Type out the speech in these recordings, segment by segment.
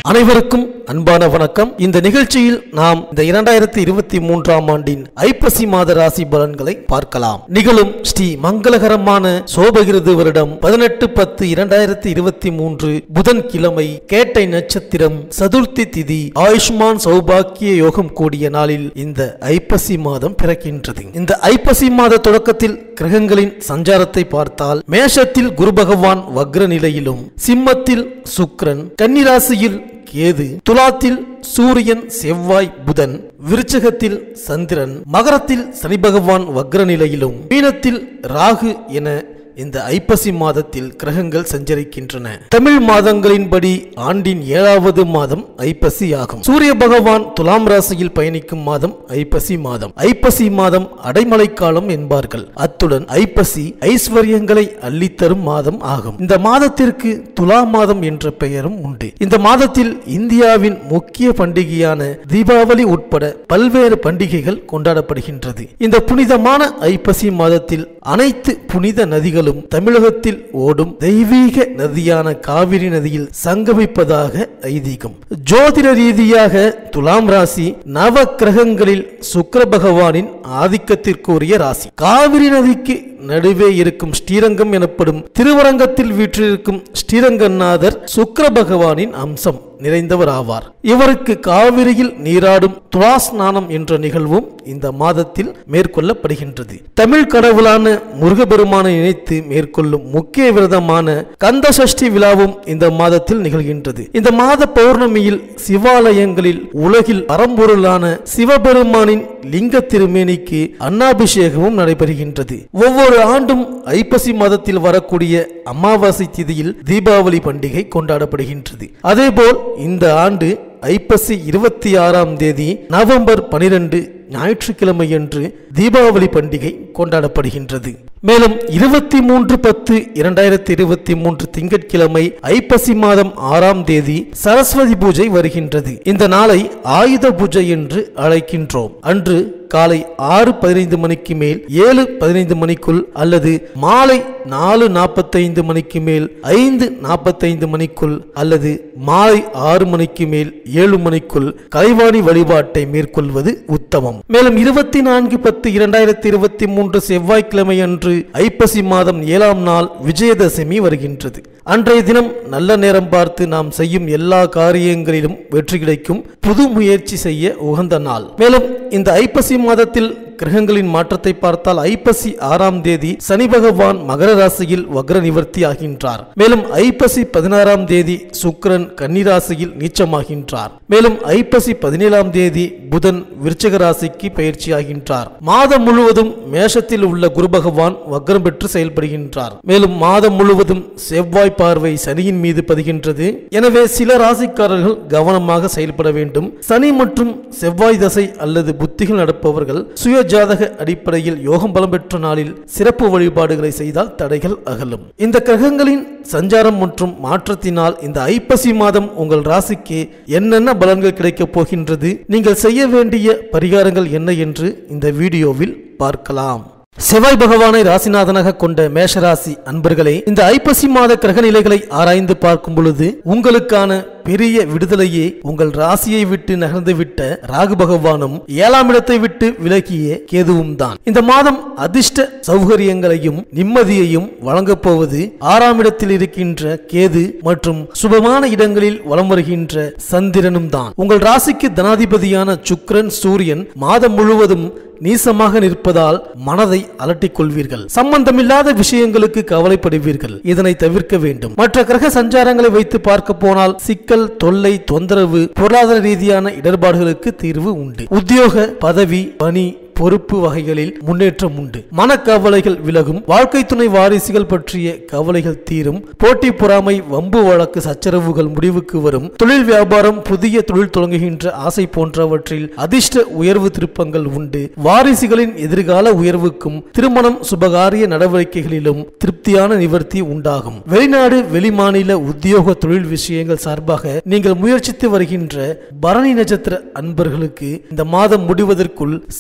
அனைவருக்கும் அன்பான வணக்கம் இந்த நிகழ்ச்சியில் நாம் இந்த இரண்டாயிரத்தி இருபத்தி மூன்றாம் ஆண்டின் ஐப்பசி மாத ராசி பலன்களை பார்க்கலாம் நிகழும் ஸ்ரீ மங்களகரமான சோபகிருது வருடம் பதினெட்டு பத்து இரண்டாயிரத்தி இருபத்தி மூன்று புதன் கிழமை கேட்டை நட்சத்திரம் சதுர்த்தி திதி ஆயுஷ்மான் சௌபாக்கிய யோகம் கூடிய நாளில் இந்த ஐப்பசி மாதம் பிறக்கின்றது இந்த ஐப்பசி மாத தொடக்கத்தில் கிரகங்களின் சஞ்சாரத்தை பார்த்தால் மேஷத்தில் குரு பகவான் வக்ர நிலையிலும் சிம்மத்தில் சுக்கிரன் கன்னிராசியில் கேது துலாத்தில் சூரியன் செவ்வாய் புதன் விருச்சகத்தில் சந்திரன் மகரத்தில் சனி பகவான் வக்ர நிலையிலும் மீனத்தில் ராகு என இந்த ஐப்பசி மாதத்தில் கிரகங்கள் சஞ்சரிக்கின்றன தமிழ் மாதங்களின்படி ஆண்டின் ஏழாவது மாதம் ஐப்பசி ஆகும் சூரிய பகவான் துலாம் ராசியில் பயணிக்கும் மாதம் ஐப்பசி மாதம் ஐப்பசி மாதம் அடைமழை காலம் என்பார்கள் அத்துடன் ஐப்பசி ஐஸ்வர்யங்களை அள்ளித்தரும் மாதம் ஆகும் இந்த மாதத்திற்கு துலா மாதம் என்ற பெயரும் உண்டு இந்த மாதத்தில் இந்தியாவின் முக்கிய பண்டிகையான தீபாவளி உட்பட பல்வேறு பண்டிகைகள் கொண்டாடப்படுகின்றது இந்த புனிதமான ஐப்பசி மாதத்தில் அனைத்து புனித நதிகளும் தமிழகத்தில் ஓடும் தெய்வீக நதியான காவிரி நதியில் சங்கமிப்பதாக ஐதீகம் ஜோதிட ரீதியாக துலாம் ராசி நவ கிரகங்களில் சுக்கிர பகவானின் ஆதிக்கத்திற்குரிய ராசி காவிரி நதிக்கு நடுவே இருக்கும் ஸ்ரீரங்கம் எனப்படும் திருவரங்கத்தில் வீற்றிருக்கும் ஸ்ரீரங்கநாதர் சுக்கிர பகவானின் அம்சம் நிறைந்தவர் ஆவார் இவருக்கு காவிரியில் நீராடும் துலா ஸ்நானம் என்ற நிகழ்வும் இந்த மாதத்தில் மேற்கொள்ளப்படுகின்றது தமிழ் கடவுளான முருகபெருமானை நினைத்து மேற்கொள்ளும் முக்கிய விரதமான கந்த சஷ்டி விழாவும் இந்த மாதத்தில் நிகழ்கின்றது இந்த மாத பௌர்ணமியில் சிவாலயங்களில் உலகில் பரம்பொருளான சிவபெருமானின் லிங்க திருமேனிக்கு அன்னாபிஷேகமும் நடைபெறுகின்றது ஒவ்வொரு ஆண்டும் ஐப்பசி மாதத்தில் வரக்கூடிய அமாவாசை திதியில் தீபாவளி பண்டிகை கொண்டாடப்படுகின்றது அதேபோல் இந்த ஆண்டு ஐப்பசி இருபத்தி ஆறாம் தேதி நவம்பர் பனிரெண்டு ஞாயிற்றுக்கிழமையன்று தீபாவளி பண்டிகை கொண்டாடப்படுகின்றது மேலும் இருபத்தி மூன்று பத்து இரண்டாயிரத்தி இருபத்தி மூன்று திங்கட்கிழமை ஐப்பசி மாதம் ஆறாம் தேதி சரஸ்வதி பூஜை வருகின்றது இந்த நாளை ஆயுத பூஜை என்று அழைக்கின்றோம் அன்று காலை ஆறு பதினைந்து மணிக்கு மேல் ஏழு பதினைந்து மணிக்குள் அல்லது மாலை நாலு நாற்பத்தைந்து மணிக்கு மேல் ஐந்து நாற்பத்தைந்து மணிக்குள் அல்லது மாலை ஆறு மணிக்கு மேல் ஏழு மணிக்குள் கலைவாணி வழிபாட்டை மேற்கொள்வது உத்தமம் மேலும் இருபத்தி நான்கு பத்து இரண்டாயிரத்தி இருபத்தி மூன்று செவ்வாய்க்கிழமை அன்று ஐப்பசி மாதம் ஏழாம் நாள் விஜயதசமி வருகின்றது அன்றைய தினம் நல்ல நேரம் பார்த்து நாம் செய்யும் எல்லா காரியங்களிலும் வெற்றி கிடைக்கும் புது முயற்சி செய்ய உகந்த நாள் மேலும் இந்த ஐப்பசி மாதத்தில் கிரகங்களின் மாற்றத்தை பார்த்தால் ஐப்பசி ஆறாம் தேதி சனி பகவான் மகர ராசியில் வக்ர நிவர்த்தி ஆகின்றார் மேலும் ஐப்பசி பதினாறாம் தேதி சுக்கிரன் கன்னிராசியில் நீச்சமாகின்றார் மேலும் ஐப்பசி பதினேழாம் தேதி புதன் விருச்சக ராசிக்கு பயிற்சியாகின்றார் மாதம் முழுவதும் மேஷத்தில் உள்ள குரு பகவான் வக்ரம் பெற்று செயல்படுகின்றார் மேலும் மாதம் முழுவதும் செவ்வாய் பார்வை சனியின் மீது பதிகின்றது எனவே சில ராசிக்காரர்கள் கவனமாக செயல்பட வேண்டும் சனி மற்றும் செவ்வாய் தசை அல்லது புத்திகள் நடப்பவர்கள் சுய ஜாதக அடிப்படையில் யோகம் பலம் பெற்ற நாளில் சிறப்பு வழிபாடுகளை செய்தால் தடைகள் அகலும் இந்த கிரகங்களின் சஞ்சாரம் மற்றும் மாற்றத்தினால் இந்த ஐப்பசி மாதம் உங்கள் ராசிக்கு என்னென்ன பலன்கள் கிடைக்கப் போகின்றது நீங்கள் செய்ய வேண்டிய பரிகாரங்கள் என்ன என்று இந்த வீடியோவில் பார்க்கலாம் செவ்வாய் பகவானை ராசிநாதனாக கொண்ட மேஷராசி அன்பர்களே இந்த ஐப்பசி மாத கிரக நிலைகளை ஆராய்ந்து பார்க்கும் பொழுது உங்களுக்கான பெரிய விடுதலையே உங்கள் ராசியை விட்டு நகர்ந்து விட்ட ராகு பகவானும் ஏழாம் இடத்தை விட்டு விலகிய கேதுவும் தான் இந்த மாதம் அதிர்ஷ்ட சௌகரியங்களையும் நிம்மதியையும் வழங்கப் போவது ஆறாம் இடத்தில் இருக்கின்ற கேது மற்றும் சுபமான இடங்களில் வலம் வருகின்ற சந்திரனும் தான் உங்கள் ராசிக்கு தனாதிபதியான சுக்கிரன் சூரியன் மாதம் முழுவதும் நீசமாக நிற்பதால் மனதை அலட்டிக் கொள்வீர்கள் சம்பந்தமில்லாத விஷயங்களுக்கு கவலைப்படுவீர்கள் இதனை தவிர்க்க வேண்டும் மற்ற கிரக சஞ்சாரங்களை வைத்து பார்க்க போனால் சிக்கல் தொல்லை தொந்தரவு பொருளாதார ரீதியான இடர்பாடுகளுக்கு தீர்வு உண்டு உத்தியோக பதவி பணி பொறுப்பு வகைகளில் முன்னேற்றம் உண்டு மனக்கவலைகள் விலகும் வாழ்க்கை துணை வாரிசுகள் பற்றிய கவலைகள் தீரும் போட்டி பொறாமை வம்பு வழக்கு சச்சரவுகள் முடிவுக்கு வரும் தொழில் வியாபாரம் புதிய தொழில் தொடங்குகின்ற ஆசை போன்றவற்றில் அதிர்ஷ்ட உயர்வு திருப்பங்கள் உண்டு வாரிசுகளின் எதிர்கால உயர்வுக்கும் திருமணம் சுபகாரிய நடவடிக்கைகளிலும் திருப்தியான நிவர்த்தி உண்டாகும் வெளிநாடு வெளிமாநில உத்தியோக தொழில் விஷயங்கள் சார்பாக நீங்கள் முயற்சித்து வருகின்ற பரணி நட்சத்திர அன்பர்களுக்கு இந்த மாதம் முடிவதற்குள் சாதகம்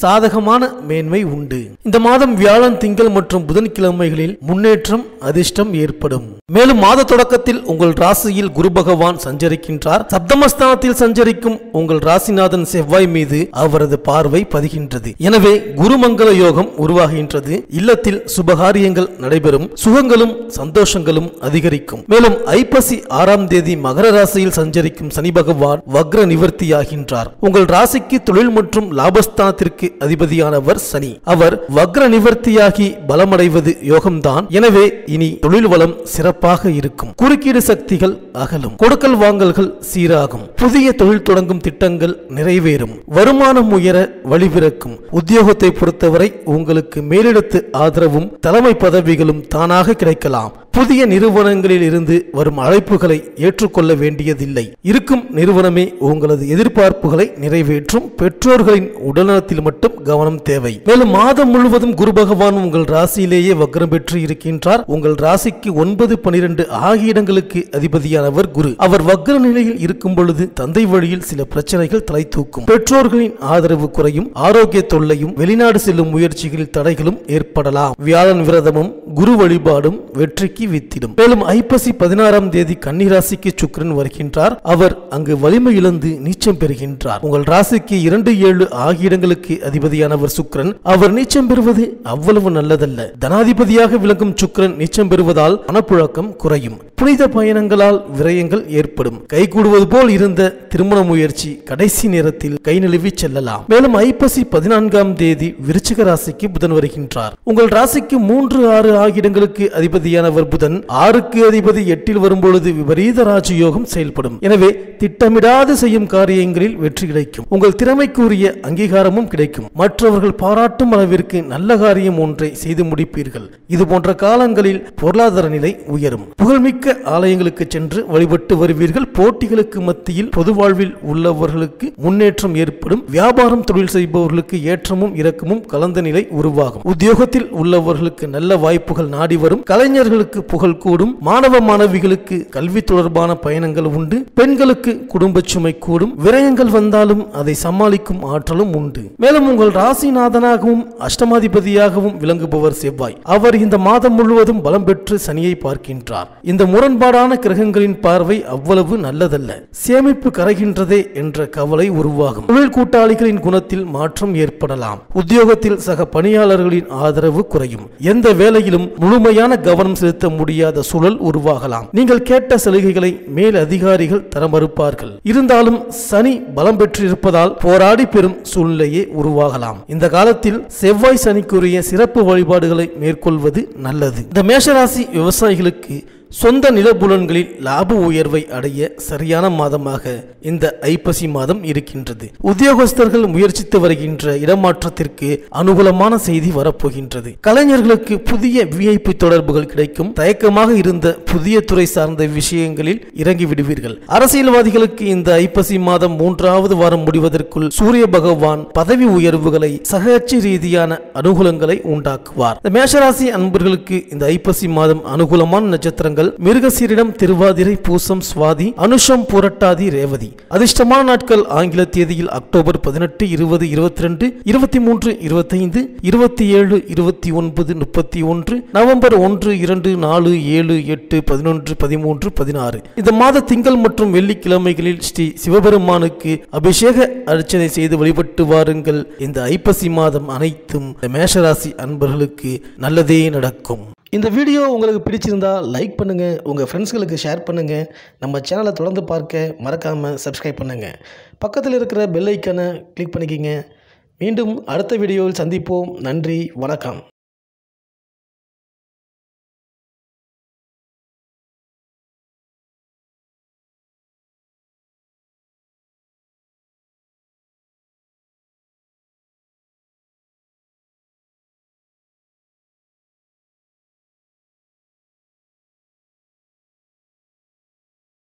உற்சாகமான மேன்மை உண்டு இந்த மாதம் வியாழன் திங்கள் மற்றும் புதன்கிழமைகளில் முன்னேற்றம் அதிர்ஷ்டம் ஏற்படும் மேலும் மாத தொடக்கத்தில் உங்கள் ராசியில் குரு பகவான் சஞ்சரிக்கின்றார் சப்தமஸ்தானத்தில் சஞ்சரிக்கும் உங்கள் ராசிநாதன் செவ்வாய் மீது அவரது பார்வை பதிகின்றது எனவே குருமங்கள யோகம் உருவாகின்றது இல்லத்தில் சுபகாரியங்கள் நடைபெறும் சுகங்களும் சந்தோஷங்களும் அதிகரிக்கும் மேலும் ஐப்பசி ஆறாம் தேதி மகர ராசியில் சஞ்சரிக்கும் சனி பகவான் வக்ர நிவர்த்தியாகின்றார் உங்கள் ராசிக்கு தொழில் மற்றும் லாபஸ்தானத்திற்கு அதிபதியானவர் சனி அவர் வக்ர நிவர்த்தியாகி பலமடைவது யோகம்தான் எனவே இனி தொழில் வளம் சிறப்பாக இருக்கும் குறுக்கீடு சக்திகள் அகலும் கொடுக்கல் வாங்கல்கள் சீராகும் புதிய தொழில் தொடங்கும் திட்டங்கள் நிறைவேறும் வருமானம் உயர வழிபிறக்கும் உத்தியோகத்தை பொறுத்தவரை உங்களுக்கு மேலிடத்து ஆதரவும் தலைமை பதவிகளும் தானாக கிடைக்கலாம் புதிய நிறுவனங்களில் இருந்து வரும் அழைப்புகளை ஏற்றுக்கொள்ள வேண்டியதில்லை இருக்கும் நிறுவனமே உங்களது எதிர்பார்ப்புகளை நிறைவேற்றும் பெற்றோர்களின் உடல்நலத்தில் மட்டும் கவனம் தேவை மேலும் மாதம் முழுவதும் குரு பகவான் உங்கள் ராசியிலேயே வக்ரம் பெற்று இருக்கின்றார் உங்கள் ராசிக்கு ஒன்பது பனிரெண்டு ஆகிய இடங்களுக்கு அதிபதியானவர் குரு அவர் வக்ர நிலையில் இருக்கும் பொழுது தந்தை வழியில் சில பிரச்சனைகள் தலை தூக்கும் பெற்றோர்களின் ஆதரவு குறையும் ஆரோக்கிய தொல்லையும் வெளிநாடு செல்லும் முயற்சிகளில் தடைகளும் ஏற்படலாம் வியாழன் விரதமும் குரு வழிபாடும் வெற்றிக்கு வித்திடும் மேலும் ஐப்பசி பதினாறாம் தேதி கன்னிராசிக்கு சுக்கிரன் வருகின்றார் அவர் அங்கு வலிமை இழந்து நீச்சம் பெறுகின்றார் உங்கள் ராசிக்கு இரண்டு ஏழு ஆகிய இடங்களுக்கு அதிபதியானவர் சுக்கிரன் அவர் நீச்சம் பெறுவது அவ்வளவு நல்லதல்ல தனாதிபதியாக விளங்கும் சுக்கிரன் நீச்சம் பெறுவதால் பணப்புழக்கம் குறையும் புனித பயணங்களால் விரயங்கள் ஏற்படும் கைகூடுவது போல் இருந்த திருமண முயற்சி கடைசி நேரத்தில் கை நழுவி செல்லலாம் மேலும் ஐப்பசி பதினான்காம் தேதி விருச்சிக ராசிக்கு புதன் வருகின்றார் உங்கள் ராசிக்கு மூன்று ஆறு ஆகிய இடங்களுக்கு அதிபதியானவர் புதன் ஆறுக்கு அதிபதி எட்டில் வரும்பொழுது விபரீத ராஜயோகம் செயல்படும் எனவே திட்டமிடாது செய்யும் காரியங்களில் வெற்றி கிடைக்கும் உங்கள் திறமைக்குரிய அங்கீகாரமும் கிடைக்கும் மற்றவர்கள் பாராட்டும் அளவிற்கு நல்ல காரியம் ஒன்றை செய்து முடிப்பீர்கள் இது போன்ற காலங்களில் பொருளாதார நிலை உயரும் புகழ்மிக்க ஆலயங்களுக்கு சென்று வழிபட்டு வருவீர்கள் போட்டிகளுக்கு மத்தியில் பொது வாழ்வில் உள்ளவர்களுக்கு முன்னேற்றம் ஏற்படும் வியாபாரம் தொழில் செய்பவர்களுக்கு ஏற்றமும் இறக்கமும் கலந்த நிலை உருவாகும் உத்தியோகத்தில் உள்ளவர்களுக்கு நல்ல வாய்ப்புகள் நாடி வரும் கலைஞர்களுக்கு புகழ் கூடும் மாணவ மாணவிகளுக்கு கல்வி தொடர்பான பயணங்கள் உண்டு பெண்களுக்கு குடும்ப சுமை கூடும் விரயங்கள் வந்தாலும் அதை சமாளிக்கும் ஆற்றலும் உண்டு மேலும் உங்கள் ராசிநாதனாகவும் அஷ்டமாதிபதியாகவும் விளங்குபவர் செவ்வாய் அவர் இந்த மாதம் முழுவதும் பலம் பெற்று சனியை பார்க்கின்றார் இந்த முரண்பாடான கிரகங்களின் பார்வை அவ்வளவு நல்லதல்ல சேமிப்பு கரைகின்றதே என்ற கவலை உருவாகும் தொழில் கூட்டாளிகளின் குணத்தில் மாற்றம் ஏற்படலாம் உத்தியோகத்தில் சக பணியாளர்களின் ஆதரவு குறையும் எந்த வேலையிலும் முழுமையான கவனம் செலுத்த முடியாத சூழல் உருவாகலாம் நீங்கள் கேட்ட சலுகைகளை மேல் அதிகாரிகள் தர மறுப்பார்கள் இருந்தாலும் சனி பலம் பெற்றிருப்பதால் போராடி பெறும் சூழ்நிலையே உருவாகலாம் இந்த காலத்தில் செவ்வாய் சனிக்குரிய சிறப்பு வழிபாடுகளை மேற்கொள்வது நல்லது இந்த மேஷராசி விவசாயிகளுக்கு சொந்த நிலபுலன்களில் லாப உயர்வை அடைய சரியான மாதமாக இந்த ஐப்பசி மாதம் இருக்கின்றது உத்தியோகஸ்தர்கள் முயற்சித்து வருகின்ற இடமாற்றத்திற்கு அனுகூலமான செய்தி வரப்போகின்றது கலைஞர்களுக்கு புதிய விஐபி தொடர்புகள் கிடைக்கும் தயக்கமாக இருந்த புதிய துறை சார்ந்த விஷயங்களில் இறங்கி விடுவீர்கள் அரசியல்வாதிகளுக்கு இந்த ஐப்பசி மாதம் மூன்றாவது வாரம் முடிவதற்குள் சூரிய பகவான் பதவி உயர்வுகளை சகச்சி ரீதியான அனுகூலங்களை உண்டாக்குவார் இந்த மேஷராசி அன்பர்களுக்கு இந்த ஐப்பசி மாதம் அனுகூலமான நட்சத்திரங்கள் மிருகசீரிடம் திருவாதிரை பூசம் சுவாதி அனுஷம் புரட்டாதி ரேவதி அதிர்ஷ்டமான நாட்கள் ஆங்கில தேதியில் அக்டோபர் பதினெட்டு இருபது இருபத்தி ரெண்டு இருபத்தி மூன்று இருபத்தைந்து இருபத்தி ஏழு இருபத்தி ஒன்பது முப்பத்தி ஒன்று நவம்பர் ஒன்று இரண்டு நாலு ஏழு எட்டு பதினொன்று பதிமூன்று பதினாறு இந்த மாத திங்கள் மற்றும் வெள்ளிக்கிழமைகளில் ஸ்ரீ சிவபெருமானுக்கு அபிஷேக அர்ச்சனை செய்து வழிபட்டு வாருங்கள் இந்த ஐப்பசி மாதம் அனைத்தும் இந்த மேஷராசி அன்பர்களுக்கு நல்லதே நடக்கும் இந்த வீடியோ உங்களுக்கு பிடிச்சிருந்தா லைக் பண்ணுங்கள் உங்கள் ஃப்ரெண்ட்ஸ்களுக்கு ஷேர் பண்ணுங்கள் நம்ம சேனலை தொடர்ந்து பார்க்க மறக்காமல் சப்ஸ்கிரைப் பண்ணுங்கள் பக்கத்தில் இருக்கிற பெல் ஐக்கனை கிளிக் பண்ணிக்கிங்க மீண்டும் அடுத்த வீடியோவில் சந்திப்போம் நன்றி வணக்கம்